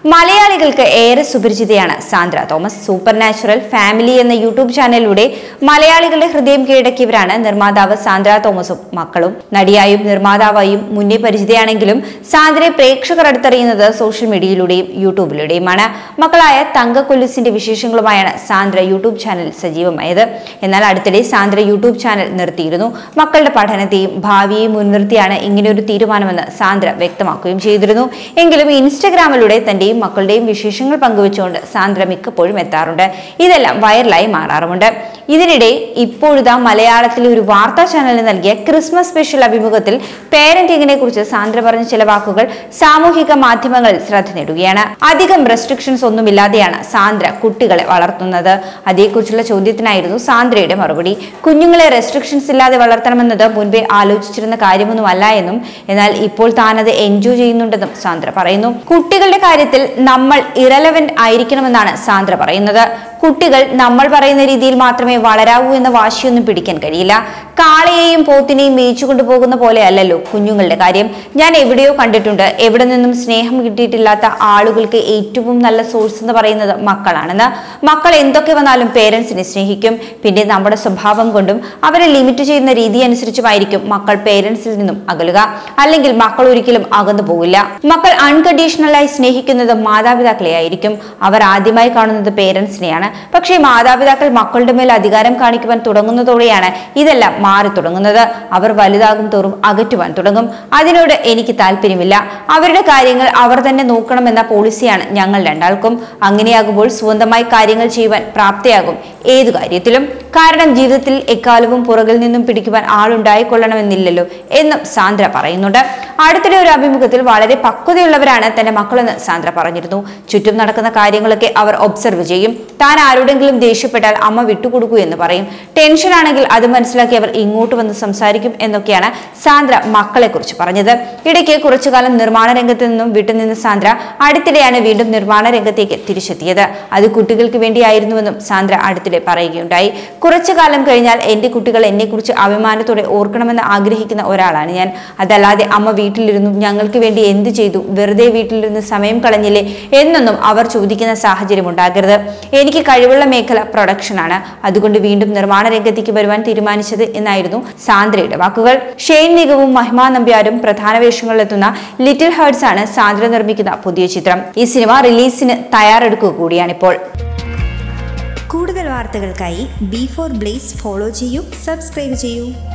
മലയാളികൾക്ക് ഏറെ സുപരിചിതയാണ് Sandra Thomas super natural family എന്ന യൂട്യൂബ് ചാനലിലൂടെ മലയാളികളുടെ ഹൃദയം കീഴടക്കിയവരാണ് നിർമ്മാതാവ് സാന്ദ്ര തോമസും മക്കളും നടിയായും നിർമ്മാതാവായും മുന്നേ പരിചിതയാണെങ്കിലും സാന്ദ്രയെ പ്രേക്ഷകർ അടുത്തറിയുന്നത് സോഷ്യൽ മീഡിയയിലൂടെയും യൂട്യൂബിലൂടെയുമാണ് മക്കളായ തങ്കക്കൊല്ലുസിന്റെ വിശേഷങ്ങളുമായാണ് സാന്ദ്ര യൂട്യൂബ് ചാനൽ സജീവമായത് എന്നാൽ അടുത്തിടെ സാന്ദ്ര യൂട്യൂബ് ചാനൽ നിർത്തിയിരുന്നു മക്കളുടെ പഠനത്തെയും ഭാവിയെയും മുൻനിർത്തിയാണ് ഇങ്ങനെയൊരു തീരുമാനമെന്ന് സാന്ദ്ര വ്യക്തമാക്കുകയും ചെയ്തിരുന്നു എങ്കിലും ഇൻസ്റ്റഗ്രാമിലൂടെ തന്റെയും മക്കളുടെയും വിശേഷങ്ങൾ പങ്കുവെച്ചുകൊണ്ട് സാന്ദ്ര മിക്കപ്പോഴും എത്താറുണ്ട് ഇതെല്ലാം വൈറലായി മാറാറുമുണ്ട് ഇതിനിടെ ഇപ്പോഴിതാ മലയാളത്തിലെ ഒരു വാർത്താ ചാനലിന് നൽകിയ ക്രിസ്മസ് സ്പെഷ്യൽ അഭിമുഖത്തിൽ പേരന്റിങ്ങിനെ കുറിച്ച് സാന്ദ്ര പറഞ്ഞ ചില വാക്കുകൾ സാമൂഹിക മാധ്യമങ്ങളിൽ ശ്രദ്ധ നേടുകയാണ് അധികം റെസ്ട്രിക്ഷൻസ് ഒന്നുമില്ലാതെയാണ് സാന്ദ്ര കുട്ടികളെ വളർത്തുന്നത് അതേക്കുറിച്ചുള്ള ചോദ്യത്തിനായിരുന്നു സാന്ദ്രയുടെ മറുപടി കുഞ്ഞുങ്ങളെ റെസ്ട്രിക്ഷൻസ് ഇല്ലാതെ വളർത്തണമെന്നത് മുൻപേ ആലോചിച്ചിരുന്ന കാര്യമൊന്നുമല്ല എന്നും എന്നാൽ ഇപ്പോൾ താനത് എൻജോയ് ചെയ്യുന്നുണ്ടെന്നും സാന്ദ്ര പറയുന്നു കുട്ടികളുടെ കാര്യത്തിൽ നമ്മൾ ഇറലവന്റ് ആയിരിക്കണമെന്നാണ് സാന്ദ്ര പറയുന്നത് കുട്ടികൾ നമ്മൾ പറയുന്ന രീതിയിൽ മാത്രമേ വളരാവൂ എന്ന വാശിയൊന്നും പിടിക്കാൻ കഴിയില്ല കാളയെയും പോത്തിനെയും മേയിച്ചു കൊണ്ടുപോകുന്ന പോലെ അല്ലല്ലോ കുഞ്ഞുങ്ങളുടെ കാര്യം ഞാൻ എവിടെയോ കണ്ടിട്ടുണ്ട് എവിടെ നിന്നും സ്നേഹം കിട്ടിയിട്ടില്ലാത്ത ആളുകൾക്ക് ഏറ്റവും നല്ല സോഴ്സ് എന്ന് പറയുന്നത് മക്കളാണെന്ന് മക്കൾ എന്തൊക്കെ വന്നാലും പേരൻസിനെ സ്നേഹിക്കും പിന്നെ നമ്മുടെ സ്വഭാവം കൊണ്ടും അവരെ ലിമിറ്റ് ചെയ്യുന്ന രീതി അനുസരിച്ചുമായിരിക്കും മക്കൾ പേരൻസിൽ നിന്നും അകലുക അല്ലെങ്കിൽ മക്കൾ ഒരിക്കലും അകന്നു പോകില്ല മക്കൾ അൺകണ്ടീഷണലായി സ്നേഹിക്കുന്നത് മാതാപിതാക്കളെ ആയിരിക്കും അവർ ആദ്യമായി കാണുന്നത് പേരൻസിനെയാണ് പക്ഷേ മാതാപിതാക്കൾ മക്കളുടെ മേൽ അധികാരം കാണിക്കുവാൻ തുടങ്ങുന്നതോടെയാണ് ഇതെല്ലാം മാറി തുടങ്ങുന്നത് അവർ വലുതാകും തോറും അകറ്റുവാൻ തുടങ്ങും അതിനോട് എനിക്ക് താല്പര്യമില്ല അവരുടെ കാര്യങ്ങൾ അവർ തന്നെ നോക്കണമെന്ന പോളിസിയാണ് ഞങ്ങൾ രണ്ടാൾക്കും അങ്ങനെയാകുമ്പോൾ സ്വന്തമായി കാര്യങ്ങൾ ചെയ്യുവാൻ പ്രാപ്തയാകും ഏതു കാര്യത്തിലും കാരണം ജീവിതത്തിൽ എക്കാലവും പുറകിൽ നിന്നും പിടിക്കുവാൻ ആളുണ്ടായിക്കൊള്ളണമെന്നില്ലല്ലോ എന്നും സാന്ദ്ര പറയുന്നുണ്ട് അടുത്തിടെ ഒരു അഭിമുഖത്തിൽ വളരെ പക്വതയുള്ളവരാണ് തന്റെ മക്കളെന്ന് സാന്ദ്ര പറഞ്ഞിരുന്നു ചുറ്റും നടക്കുന്ന കാര്യങ്ങളൊക്കെ അവർ ഒബ്സർവ് ചെയ്യും താൻ ആരോടെങ്കിലും ദേഷ്യപ്പെട്ടാൽ അമ്മ വിട്ടുകൊടുക്കൂ എന്ന് പറയും ടെൻഷൻ ആണെങ്കിൽ അത് മനസ്സിലാക്കി അവർ ഇങ്ങോട്ട് വന്ന് സംസാരിക്കും എന്നൊക്കെയാണ് സാന്ദ്ര മക്കളെ കുറിച്ച് പറഞ്ഞത് ഇടയ്ക്ക് കുറച്ചു കാലം നിർമ്മാണ രംഗത്ത് നിന്നും വിട്ടുനിന്ന സാന്ദ്ര അടുത്തിടെയാണ് വീണ്ടും നിർമ്മാണ രംഗത്തേക്ക് തിരിച്ചെത്തിയത് അത് കുട്ടികൾക്ക് വേണ്ടിയായിരുന്നുവെന്നും സാന്ദ്ര അടുത്തിടെ പറയുകയുണ്ടായി കുറച്ചു കാലം കഴിഞ്ഞാൽ എന്റെ കുട്ടികൾ എന്നെക്കുറിച്ച് അഭിമാനത്തോടെ ഓർക്കണമെന്ന് ആഗ്രഹിക്കുന്ന ഒരാളാണ് ഞാൻ അതല്ലാതെ അമ്മ വീട്ടിലിരുന്നു ഞങ്ങൾക്ക് വേണ്ടി എന്ത് ചെയ്തു വെറുതെ വീട്ടിലിരുന്ന് സമയം കളഞ്ഞില്ലേ എന്നൊന്നും അവർ ചോദിക്കുന്ന സാഹചര്യം ഉണ്ടാകരുത് എനിക്ക് കഴിവുള്ള മേഖല പ്രൊഡക്ഷനാണ് അതുകൊണ്ട് വീണ്ടും നിർമ്മാണ രംഗത്തേക്ക് വരുവാൻ തീരുമാനിച്ചത് എന്നായിരുന്നു സാന്ദ്രയുടെ വാക്കുകൾ ഷെയ്ൻ നിഗവും മഹിമ നമ്പ്യാരും പ്രധാന വേഷങ്ങളിലെത്തുന്ന ലിറ്റിൽ ഹേർട്സ് ആണ് സാന്ദ്ര നിർമ്മിക്കുന്ന പുതിയ ചിത്രം ഈ സിനിമ റിലീസിന് തയ്യാറെടുക്കുക കൂടിയാണിപ്പോൾ കൂടുതൽ വാർത്തകൾക്കായി ബി ഫോർ ബ്ലേസ് ഫോളോ ചെയ്യൂ സബ്സ്ക്രൈബ് ചെയ്യൂ